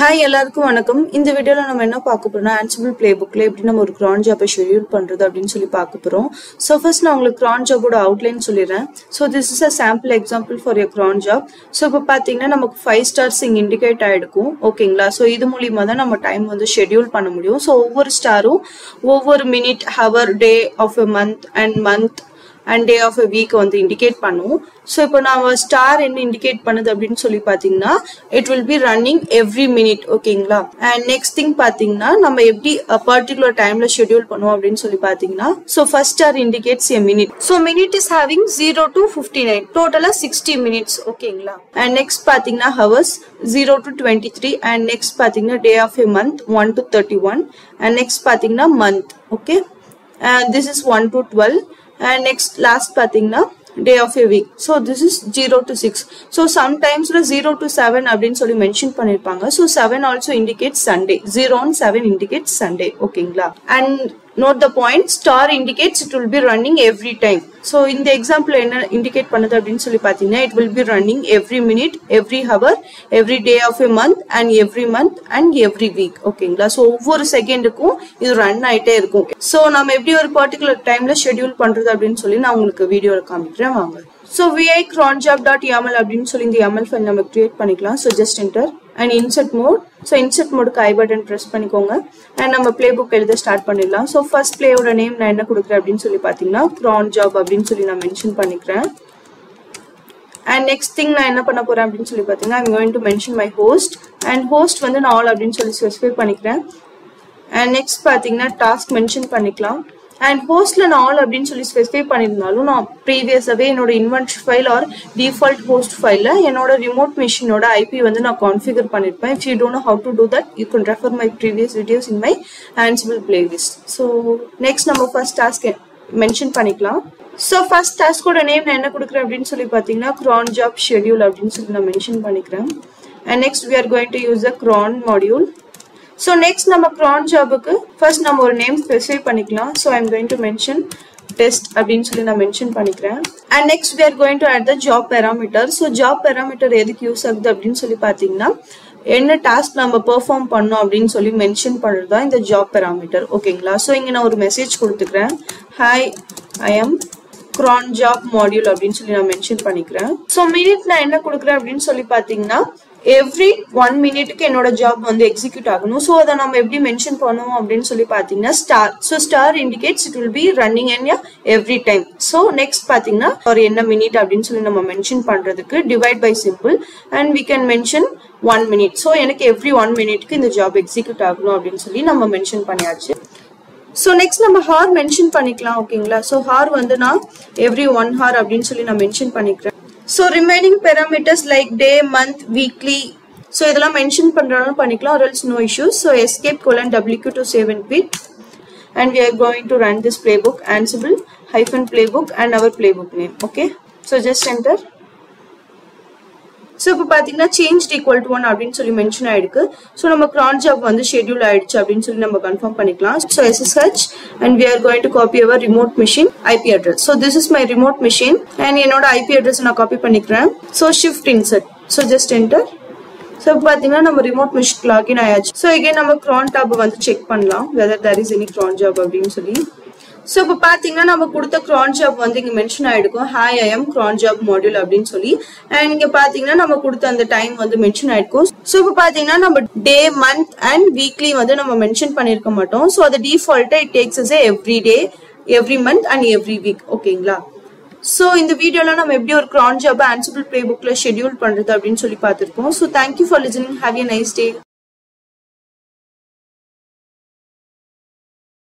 hi எல்லாருக்கும் வணக்கம் இந்த வீடியோல நம்ம என்ன பார்க்க போறோம்னா ஆன்சிபிள் பிளே புக்ல எப்படி நம்ம ஒரு கிரான் ஜாப்பை ஷெடியூல் பண்றது அப்படின்னு சொல்லி பார்க்க போறோம் ஸோ ஃபர்ஸ்ட் நான் உங்களுக்கு கிரான் ஜாபோட அவுட்லைன் சொல்லிடுறேன் so this is a sample example for your cron job so இப்போ பார்த்தீங்கன்னா நமக்கு ஃபைவ் ஸ்டார்ஸ் இங்கே இண்டிகேட் ஆயிருக்கும் ஓகேங்களா ஸோ இது மூலியமா தான் நம்ம டைம் வந்து ஷெடியூல் பண்ண முடியும் ஸோ ஒவ்வொரு ஸ்டாரும் ஒவ்வொரு minute hour day of a month and month and day of a week வந்து இண்டிகேட் பண்ணுவோம் ஸோ இப்போ நான் ஸ்டார் என்ன இண்டிகேட் பண்ணுது அப்படின்னு சொல்லி பார்த்தீங்கன்னா it will be running every minute ஓகேங்களா அண்ட் நெக்ஸ்ட் திங் பார்த்தீங்கன்னா நம்ம எப்படி பர்டிகுலர் டைம்ல ஷெடியூல் பண்ணுவோம் அப்படின்னு சொல்லி பார்த்தீங்கன்னா so first star indicates a minute so minute is having zero to fifty nine டோட்டலாக சிக்ஸ்டி மினிட்ஸ் ஓகேங்களா அண்ட் நெக்ஸ்ட் பார்த்தீங்கன்னா hours zero to twenty three and next பார்த்தீங்கன்னா day of a month one to thirty one and next பார்த்தீங்கன்னா month okay this is one to twelve and next last பார்த்தீங்கன்னா day of a week so this is zero to six so சம்டைம்ஸ்ல zero to seven அப்படின்னு சொல்லி mention பண்ணியிருப்பாங்க so seven also indicate Sunday zero and seven indicate Sunday ஓகேங்களா and note the point star indicates it will be running every time so இந்த example என்ன indicate பண்ணுது அப்படின்னு சொல்லி பார்த்தீங்கன்னா it will be running every minute every hour every day of a month and every month and every week ஓகேங்களா so ஒவ்வொரு செகண்டுக்கும் இது ரன் ஆயிட்டே இருக்கும் ஸோ நம்ம எப்படி ஒரு பர்டிகுலர் டைம்ல ஷெடியூல் பண்றது அப்படின்னு சொல்லி நான் உங்களுக்கு வீடியோவில் காமிக்கிறேன் வாங்க so vi cron job dot ML அப்படின்னு சொல்லி இந்த எம்எல் ஃபைல் நம்ம கிரியேட் பண்ணிக்கலாம் so just enter and insert mode so insert மோடுக்கு ஐ பட்டன் ப்ரெஸ் பண்ணிக்கோங்க அண்ட் நம்ம பிளே புக் எழுத ஸ்டார்ட் பண்ணிடலாம் ஸோ ஃபர்ஸ்ட் பிளேயோட நேம் நான் என்ன கொடுக்குறேன் அப்படின்னு சொல்லி பார்த்தீங்கன்னா க்ரான் ஜாப் அப்படின்னு சொல்லி நான் மென்ஷன் பண்ணிக்கிறேன் அண்ட் நெக்ஸ்ட் திங் நான் என்ன பண்ண போறேன் அப்படின்னு சொல்லி பார்த்தீங்கன்னா I'm going to mention my host and host வந்து நான் ஆல் அப்படின்னு சொல்லி ஸ்பெசிஃபை பண்ணிக்கிறேன் அண்ட் நெக்ஸ்ட் பார்த்தீங்கன்னா டாஸ்க் மென்ஷன் பண்ணிக்கலாம் அண்ட் ஹோஸ்ட்ல நான் ஆல் அப்படின்னு சொல்லி ஸ்பெசிஃபை பண்ணியிருந்தாலும் நான் ப்ரீவியஸாகவே என்னோட inventory file or default host ஃபைலில் என்னோட ரிமோட் மிஷினோட ஐபி வந்து நான் கான்ஃபிகர் பண்ணியிருப்பேன் if you don't know how to do that you can refer my previous videos in my Ansible playlist so next நம்ம ஃபர்ஸ்ட் டாஸ்க் மென்ஷன் பண்ணிக்கலாம் so first டாஸ்கோட name நான் என்ன கொடுக்குறேன் அப்படின்னு சொல்லி பார்த்தீங்கன்னா க்ரான் ஜாப் ஷெடியூல் அப்படின்னு சொல்லி நான் மென்ஷன் பண்ணிக்கிறேன் and next we are going to use the cron module so next நம்ம க்ரான் ஜாபுக்கு ஃபர்ஸ்ட் நம்ம ஒரு நேம் ஸ்பெசிஃபை பண்ணிக்கலாம் so I'm going to mention test அப்படின்னு சொல்லி நான் மென்ஷன் பண்ணிக்கிறேன் and next we are going to add the job parameter so job parameter எதுக்கு யூஸ் ஆகுது அப்படின்னு சொல்லி பார்த்தீங்கன்னா என்ன டாஸ்க் நம்ம பெர்ஃபார்ம் பண்ணோம் அப்படின்னு சொல்லி மென்ஷன் பண்ணுறது தான் இந்த ஜாப் பேராமீட்டர் ஓகேங்களா ஸோ இங்கே நான் ஒரு மெசேஜ் கொடுத்துக்கிறேன் hi I am cron job module அப்படின்னு சொல்லி நான் மென்ஷன் பண்ணிக்கிறேன் ஸோ மினிட் நான் என்ன கொடுக்குறேன் அப்படின்னு சொல்லி பார்த்தீங்கன்னா எவ்ரி ஒன் மினிட்டுக்கு என்னோட ஜாப் வந்து எக்ஸிக்யூட் ஆகணும் ஸோ அதை நம்ம எப்படி மென்ஷன் பண்ணுவோம் அப்படின்னு சொல்லி பார்த்தீங்கன்னா star so star indicates it will be running and every time so next பார்த்தீங்கன்னா ஒரு என்ன மினிட் அப்படின்னு சொல்லி நம்ம மென்ஷன் பண்ணுறதுக்கு divide by simple and we can mention one minute so எனக்கு எவ்ரி ஒன் மினிட்க்கு இந்த ஜாப் எக்ஸிக்யூட் ஆகணும் அப்படின்னு சொல்லி நம்ம மென்ஷன் பண்ணியாச்சு ஸோ நெக்ஸ்ட் நம்ம ஹார் மென்ஷன் பண்ணிக்கலாம் ஓகேங்களா ஸோ ஹார் வந்து நான் எவ்ரி ஒன் ஹார் அப்படின்னு சொல்லி நான் மென்ஷன் பண்ணிக்கிறேன் so remaining parameters like day month weekly so இதெல்லாம் மென்ஷன் பண்ணுறதும் பண்ணிக்கலாம் ஒரு else no issues so escape colon W to save and quit and we are going to run this playbook Ansible hyphen playbook and our playbook name okay so just enter so இப்போ பார்த்தீங்கன்னா change equal to one அப்படின்னு சொல்லி mention ஆயிருக்கு so நம்ம க்ரான் job வந்து schedule ஆயிடுச்சு அப்படின்னு சொல்லி நம்ம கன்ஃபார்ம் பண்ணிக்கலாம் so SSH and we are going to copy our remote machine IP address so this is my remote machine and என்னோட ஐபி அட்ரஸ் நான் காப்பி பண்ணிக்கிறேன் so shift insert so just enter so இப்போ பார்த்தீங்கன்னா நம்ம remote machine login ஆயாச்சு so எகே நம்ம crontab வந்து செக் பண்ணலாம் whether there is any cron job அப்படின்னு சொல்லி ஸோ இப்போ பார்த்தீங்கன்னா நம்ம கொடுத்த க்ரான் ஜாப் வந்து இங்கே மென்ஷன் ஆகிருக்கும் hi I am cron job module அப்படின்னு சொல்லி அண்ட் இங்கே பார்த்தீங்கன்னா நம்ம கொடுத்த அந்த டைம் வந்து மென்ஷன் ஆயிருக்கும் ஸோ இப்போ பார்த்தீங்கன்னா நம்ம டே மந்த் அண்ட் வீக்லி வந்து நம்ம மென்ஷன் பண்ணியிருக்க மாட்டோம் ஸோ அது டிஃபால்ட்டாக it takes as every day every month and every week ஓகேங்களா ஸோ இந்த வீடியோல நம்ம எப்படி ஒரு க்ரான் ஜாப் ஆன்சிபிள் பிளே புக்ல ஷெடியூல் பண்றது அப்படின்னு சொல்லி பார்த்துருக்கோம் so thank you for listening have a nice day